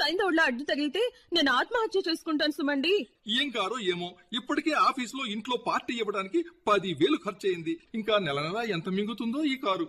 సైందవుళ్ళ అడ్డు తగిలితే నేను ఆత్మహత్య చేసుకుంటాను సుమండి ఏం కారో ఏమో ఇప్పటికే ఆఫీసులో ఇంట్లో పార్టీ ఇవ్వడానికి పది వేలు ఖర్చయింది ఇంకా నెల నెల ఎంత మింగుతుందో ఈ కారు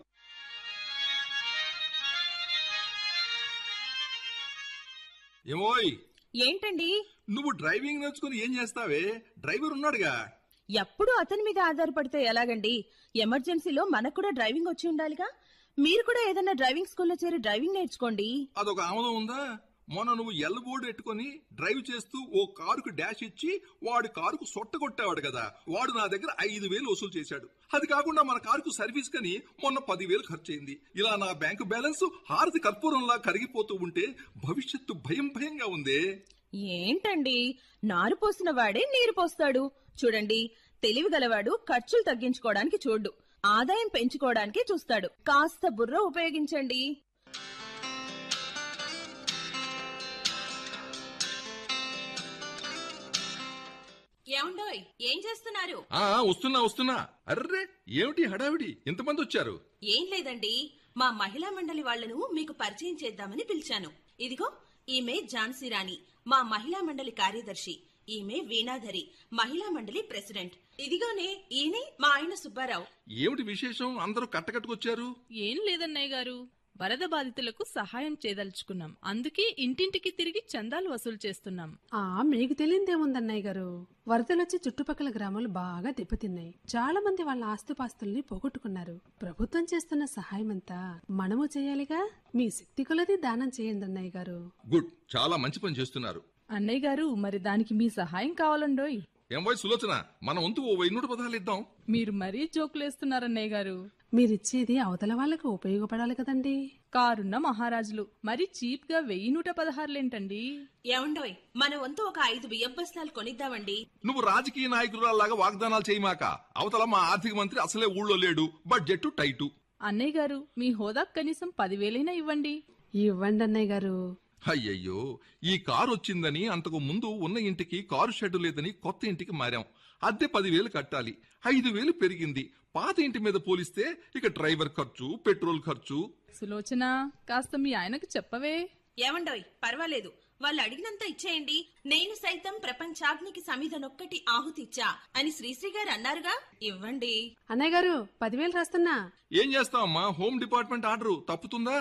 ఏమోయ్ ఏంటండి నువ్వు డ్రైవింగ్ నేర్చుకుని ఏం చేస్తావే డ్రైవర్ ఉన్నాడుగా ఎప్పుడు అతని మీద ఆధారపడితే ఎలాగండి ఎమర్జెన్సీలో మనకు కూడా డ్రైవింగ్ వచ్చి ఉండాలిగా మీరు కూడా ఏదైనా డ్రైవింగ్ స్కూల్లో చేరి డ్రైవింగ్ నేర్చుకోండి అదొక ఆమదం ఉందా మొన్న నువ్వు ఎల్ల బోర్డు ఎట్టుకొని డ్రైవ్ చేస్తూ ఓ కారుకు డాష్ ఇచ్చి వాడి కారుకు సొట్ట కొట్టావాడు కదా వాడు నా దగ్గర ఐదు వేలు వసూలు చేశాడు అది కాకుండా మన కారుకు సర్వీస్ కని మొన్న పదివేలు ఖర్చయింది ఇలా నా బ్యాంకు బ్యాలెన్స్ హారతి కర్పూరంలా కరిగిపోతూ ఉంటే భవిష్యత్తు భయం భయంగా ఉందే ఏంటండి నారు పోసిన వాడే నీరు పోస్తాడు చూడండి తెలివి గలవాడు ఖర్చులు తగ్గించుకోవడానికి చూడు ఆదాయం పెంచుకోవడానికి చూస్తాడు కాస్త బుర్ర ఉపయోగించండి ఏమండోయ్ ఏం చేస్తున్నారు ఆ వస్తున్నా వస్తున్నా అర్రే ఏమిటి హడావిడి ఇంతమంది వచ్చారు ఏం లేదండి మా మహిళా మండలి వాళ్లను మీకు పరిచయం చేద్దామని పిలిచాను ఇదిగో ఈమె ఝాన్సీ రాణి మా మహిళా మండలి కార్యదర్శి ఈమె వీణాధరి మహిళా మండలి ప్రెసిడెంట్ ఇదిగోనే ఈయనే మా ఆయన సుబ్బారావు ఏమిటి విశేషం అందరూ కట్టకట్టుకొచ్చారు ఏం లేదన్నయ్య గారు వరద బాధితులకు సహాయం చేయదలుచుకున్నాం అందుకే ఇంటింటికి తిరిగి చందాలు వసూలు చేస్తున్నాం ఆ మీకు తెలియదేముందన్నయ్య గారు వరదలొచ్చి చుట్టుపక్కల గ్రామాలు బాగా దెబ్బతిన్నాయి చాలా మంది వాళ్ళ ఆస్తుపాస్తుల్ని పోగొట్టుకున్నారు ప్రభుత్వం చేస్తున్న సహాయమంతా మనము చేయాలిగా మీ శక్తి కొలది దానం చేయండి అన్నయ్య గారు గుడ్ చాలా మంచి పని చేస్తున్నారు అన్నయ్య గారు మరి దానికి మీ సహాయం కావాలండోయ్ ఏం వై సులోచన మన వంతు ఓ వెయ్యి నూట పదాలు ఇద్దాం మీరు మరీ జోకులేస్తున్నారన్నయ్య గారు మీరిచ్చేది అవతల వాళ్ళకు ఉపయోగపడాలి కదండి కారున్న మహారాజులు మరి చీప్ గా వెయ్యి నూట పదహారులేంటండి ఏమండోయ్ మన వంతు ఒక ఐదు బియ్యం బస్తాలు కొనిద్దామండి నువ్వు రాజకీయ నాయకురాల్లాగా వాగ్దానాలు చేయమాక అవతల మా ఆర్థిక మంత్రి అసలే ఊళ్ళో లేడు బడ్జెట్ టైటు అన్నయ్య గారు మీ హోదా కనీసం పదివేలైనా ఇవ్వండి ఇవ్వండి అన్నయ్య గారు అయ్యయ్యో ఈ కారు వచ్చిందని అంతకు ముందు ఉన్న ఇంటికి కారు షెడ్ లేదని కొత్త ఇంటికి మారాం అద్దె పదివేలు కట్టాలి ఐదు వేలు పెరిగింది పాత ఇంటి మీద పోలిస్తే ఇక డ్రైవర్ ఖర్చు పెట్రోల్ ఖర్చు సులోచన కాస్త మీ ఆయనకు చెప్పవే ఏమండోయ్ పర్వాలేదు వాళ్ళు అడిగినంత ఇచ్చేయండి నేను సైతం ప్రపంచాగ్నికి సమిధనొక్కటి ఆహుతిచ్చా అని శ్రీశ్రీ గారు అన్నారుగా ఇవ్వండి అన్నయ్య గారు పదివేలు రాస్తున్నా ఏం చేస్తావమ్మా హోమ్ డిపార్ట్మెంట్ ఆర్డర్ తప్పుతుందా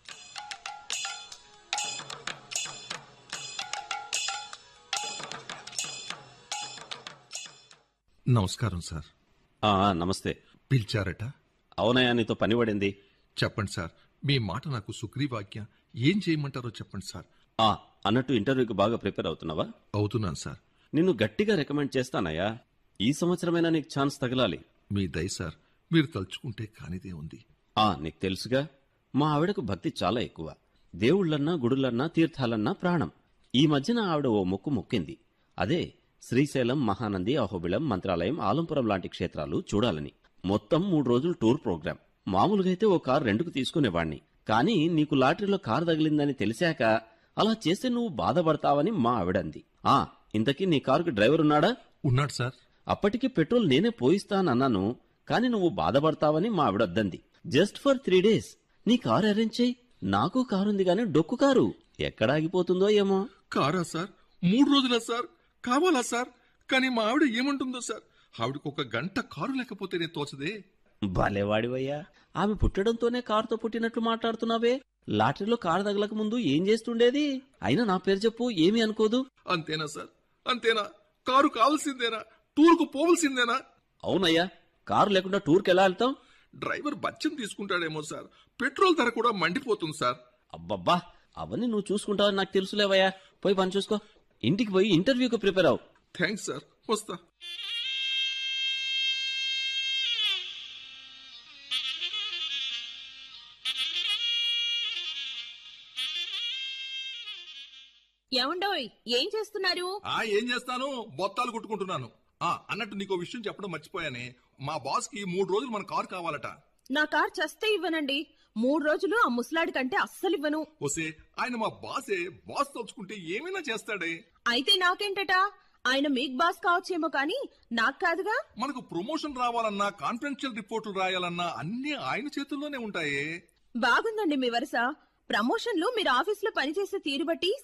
నమస్కారం సార్ ఆ, నమస్తే పిలిచారట అవునయ్యా నీతో పని పడింది చెప్పండి సార్ మీ మాట నాకు సుగ్రీవాజ్ఞ ఏం చేయమంటారో చెప్పండి సార్ ఆ అన్నట్టు ఇంటర్వ్యూకి బాగా ప్రిపేర్ అవుతున్నావా అవుతున్నాను సార్ నిన్ను గట్టిగా రికమెండ్ చేస్తానయ్యా ఈ సంవత్సరమైనా నీకు ఛాన్స్ తగలాలి మీ దయ సార్ మీరు తలుచుకుంటే కానిదే ఉంది ఆ నీకు తెలుసుగా మా ఆవిడకు భక్తి చాలా ఎక్కువ దేవుళ్ళన్నా గుడులన్నా తీర్థాలన్నా ప్రాణం ఈ మధ్యన ఆవిడ ఓ మొక్కు మొక్కింది అదే శ్రీశైలం మహానంది అహోబిళం మంత్రాలయం ఆలంపురం లాంటి క్షేత్రాలు చూడాలని మొత్తం మూడు రోజులు టూర్ ప్రోగ్రాం మామూలుగా అయితే ఓ కారు రెండుకు తీసుకునేవాణ్ణి కానీ నీకు లాటరీలో కారు తగిలిందని తెలిసాక అలా చేస్తే నువ్వు బాధపడతావని మా ఆవిడంది ఆ ఇంతకీ నీ కారుకి డ్రైవర్ ఉన్నాడా ఉన్నాడు సార్ అప్పటికి పెట్రోల్ నేనే పోయిస్తానన్నాను కానీ నువ్వు బాధపడతావని మా ఆవిడొద్దంది జస్ట్ ఫర్ త్రీ డేస్ నీ కారు అరేంజ్ చేయి నాకు కారుంది గానీ డొక్కు కారు ఎక్కడ ఆగిపోతుందో ఏమో కారా సార్ మూడు రోజులా సార్ కావాలా సార్ కానీ మా ఆవిడ ఏమంటుందో సార్ ఆవిడకు ఒక గంట కారు లేకపోతేనే తోచదే భలేవాడివయ్యా ఆమె పుట్టడంతోనే కారుతో పుట్టినట్లు మాట్లాడుతున్నావే లాటరీలో కారు తగలక ముందు ఏం చేస్తుండేది అయినా నా పేరు చెప్పు ఏమీ అనుకోదు అంతేనా సార్ అంతేనా కారు కావాల్సిందేనా టూర్కు పోవలసిందేనా అవునయ్యా కారు లేకుండా టూర్కి ఎలా వెళ్తాం డ్రైవర్ బచ్చం తీసుకుంటాడేమో సార్ పెట్రోల్ ధర కూడా మండిపోతుంది సార్ అబ్బబ్బా అవన్నీ నువ్వు చూసుకుంటావని నాకు తెలుసులేవయ్యా పోయి పని చూసుకో ఇంటికి పోయి ఇంటర్వ్యూకి ప్రిపేర్ అవు థ్యాంక్స్ సార్ వస్తా ఏమండోయ్ ఏం చేస్తున్నారు ఆ ఏం చేస్తాను బొత్తాలు కుట్టుకుంటున్నాను ఆ అన్నట్టు నీకో విషయం చెప్పడం మర్చిపోయానే మా బాస్ కి మూడు రోజులు మన కారు కావాలట నా కార్ చస్తే ఇవ్వనండి మూడు రోజులు ఆ ముసలాడి కంటే అస్సలు ఇవ్వను వసే ఆయన మా బాసే బాస్ తలుచుకుంటే ఏమైనా చేస్తాడే అయితే నాకేంటట ఆయన మీకు బాస్ కావచ్చేమో కానీ నాకు కాదుగా మనకు ప్రమోషన్ రావాలన్నా కాన్ఫిడెన్షియల్ రిపోర్టులు రాయాలన్నా అన్ని ఆయన చేతుల్లోనే ఉంటాయే బాగుందండి మీ వరుస ప్రమోషన్లు మీరు ఆఫీసులో పనిచేసే తీరు బట్టి